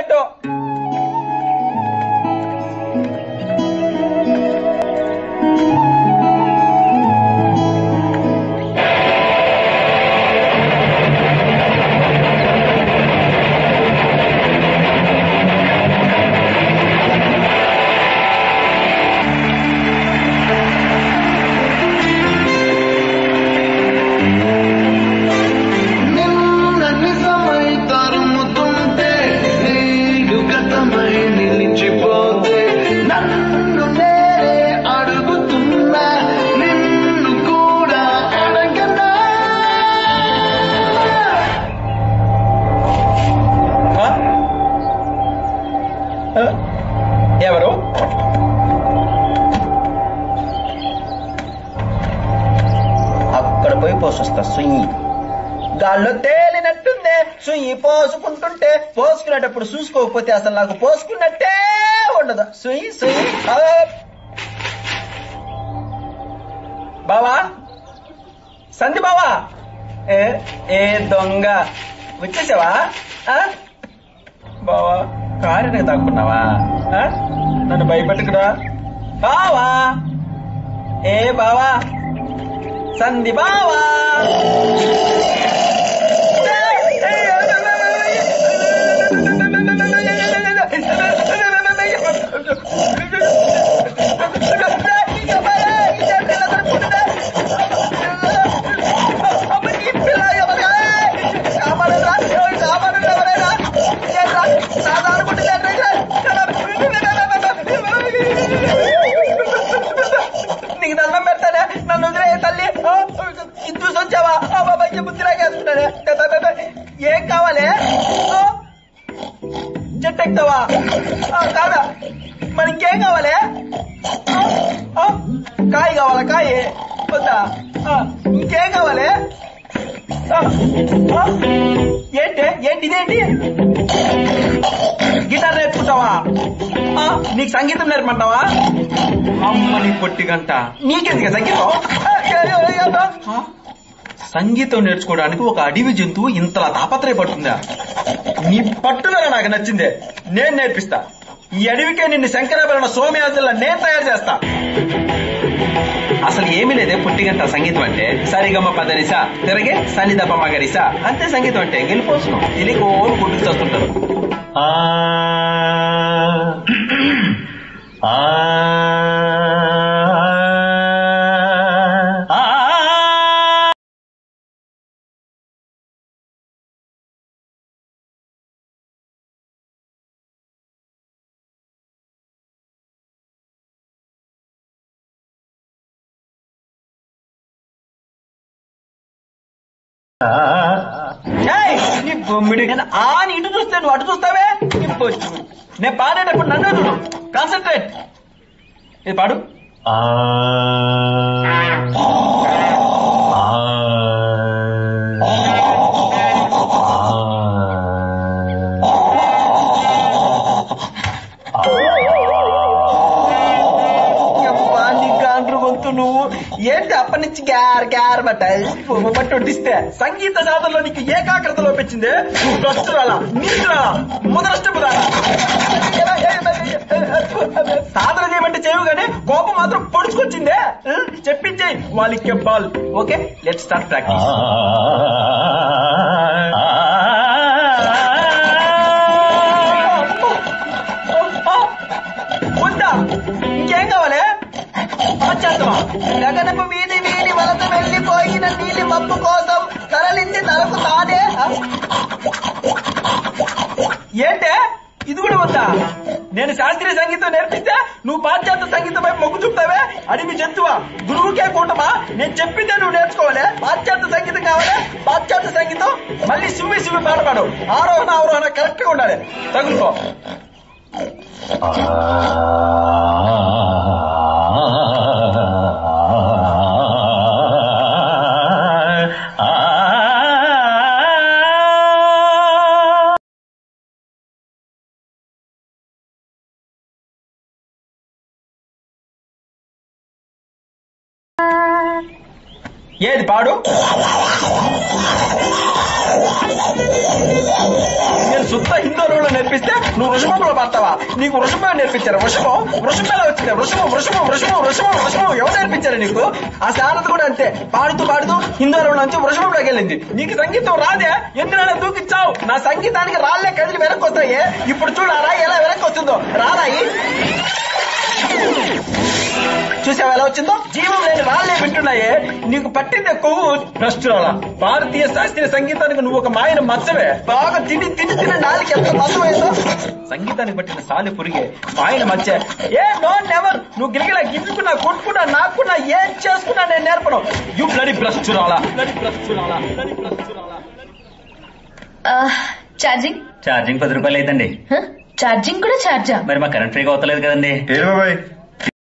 పెట్టు నిన్న నిజమై తరుముతుంటే నేడు గతమై నిలిచిపోతే నన్ను నేనే అడుగుతున్నా నిన్ను కూడా అడగనా ఆ? ఆ? ఎవరు అక్కడ పోయి పోసొస్తా సుయ్యి గాల్లో తేలినట్టుందే సుయ్యి పోసుకుంటుంటే పోసుకునేటప్పుడు చూసుకోకపోతే అసలు నాకు పోసుకున్నట్టే ఉండదు సుయ్యి సుయ్యి ఆ. బావా సంధి బావా ఏ ఏ దొంగ వచ్చేసావా ఆ? బావా కారుని తాక్కున్నావా ఆ? నన్ను భయపెట్టుకురా బావా ఏ బావా సంధి బావా నీకు దండం పెడతానే నన్ను వదిలే తల్లి ఇది చూసి వచ్చావా ఆ బాబాయ్ బుద్ధిరాకేస్తున్నానే ఏం కావాలి ఆ? చెట్టు ఎక్కుతావా ఆ, కాదా మరి ఇంకేం కావాలి ఆ? ఆ? కాయ కావాలా కాయ వద్దా ఆ, ఇంకేం కావాలి ఆ? ఆ? ఏంటి ఏంటి ఇదేంటి గిటార్ నేర్చుకుంటావా ఆ, నీకు సంగీతం నేర్పమంటావా అమ్మని పొట్టి గంట నీకెందుకు సంగీతం ఆ? సంగీతం నేర్చుకోవడానికి ఒక అడవి జంతువు ఇంతలా తాపత్రయపడుతుందా నీ పట్టుదల నాకు నచ్చిందే నేను నేర్పిస్తా ఈ అడవికే నిన్ను శంకరాభరణ సోమయాజుల నేను తయారు చేస్తా అసలు ఏమీ లేదే పుట్టిగంట సంగీతం అంటే సరిగమ్మ పదనిసా తిరగే సని దప్ప మగరిసా అంతే సంగీతం అంటే గెలిపోసును తెలియక ఓన్ గుడ్డుకు చేస్తుంటారు ఆ ఆ ఆ ఏయ్, నీ బొమ్మిడి కానీ ఆ నీ ఇటు చూస్తే నువ్వు అటు చూస్తావే నీ బొచ్చు. నేను పాడేటప్పుడు నన్ను చూడు కాన్సన్ట్రేట్ ఇది పాడు ఆ యబ్బా, నీ గాండ్రు గొంతు నువ్వు ఏంటి అప్పటి నుంచి గ్యార్ గ్యార్ బట్ట బట్టి వడ్డిస్తే సంగీత సాధనలో నీకు ఏకాగ్రత లోపించింది నువ్వు భ్రష్టురాలా నీచురాలా ముదరష్టపురాలా సాధన చేయమంటే చేయవు కానీ కోపం మాత్రం పొడుచుకొచ్చిందే చెప్పించే వాళ్ళకి ball okay let start practice ఉందా ఇంకేం కావాలి వచ్చేస్తావా గగనపు వీధి వీధి వలస వెళ్ళిపోయిన నీలి మప్పు కోసం తరలింది తలకు తానే ఆ? ఏంటే ఇది కూడా వద్దా నేను శాస్త్రీయ సంగీతం నేర్పిస్తే నువ్వు పాశ్చాత్య సంగీతం వైపు మొగ్గు చూపుతావే అడివి జంతువా గురువుకే కూటమా నేను చెప్పిందే నువ్వు నేర్చుకోవాలి పాశ్చాత్య సంగీతం కావాలి పాశ్చాత్య సంగీతం మళ్ళీ సిమ్మి సిమ్మి పాట పాడు ఆరోహణ అవరోహణ కరెక్ట్ గా ఉండాలి తగులుకో ఏది పాడు నేను శుద్ధ హిందోళంలో నేర్పిస్తే నువ్వు వృషభంలో పడతావా నీకు వృషభం నేర్పించారు వృషభం వృషభంలో వచ్చింది వృషభం వృషభం వృషభం వృషభం వృషభం ఎవరు నేర్పించారు నీకు ఆ శారద కూడా అంతే పాడుతూ పాడుతూ హిందోళంలో నుంచి వృషభంలోకి వెళ్ళింది నీకు సంగీతం రాదే ఎందుకైనా దూకిచ్చావు నా సంగీతానికి రాళ్ళే కదిలి వెనక్కి వస్తాయి ఇప్పుడు చూడు ఆ రాయి ఎలా వెనక్కి వస్తుందో రారాయి చూసావా ఎలా వచ్చిందో జీవం లేని రాళ్ళే వింటున్నాయే నీకు పట్టిందే కొవ్వు భ్రష్టురాల భారతీయ శాస్త్రీయ సంగీతానికి నువ్వు ఒక మాయన మచ్చవే బాగా తిని తిని తిని నాలుగు ఎంత మచ్చమైందో సంగీతానికి పట్టిన సాలి పురిగే మాయన మచ్చే ఏ నో నెవర్ నువ్వు గిరిగిలా గిట్టుకున్నా కొట్టుకున్నా నాకున్నా ఏం చేసుకున్నా నేను నేర్పను యు బ్లడి భ్రష్టురాలా బ్లడి భ్రష్టురాలా బ్లడి భ్రష్టురాలా ఛార్జింగ్ ఛార్జింగ్ పది రూపాయలు అయితండి ఛార్జింగ్ కూడా ఛార్జా మరి మా కరెంట్ ఫ్రీగా అవుతలేదు కదండి ఏ బాబాయ్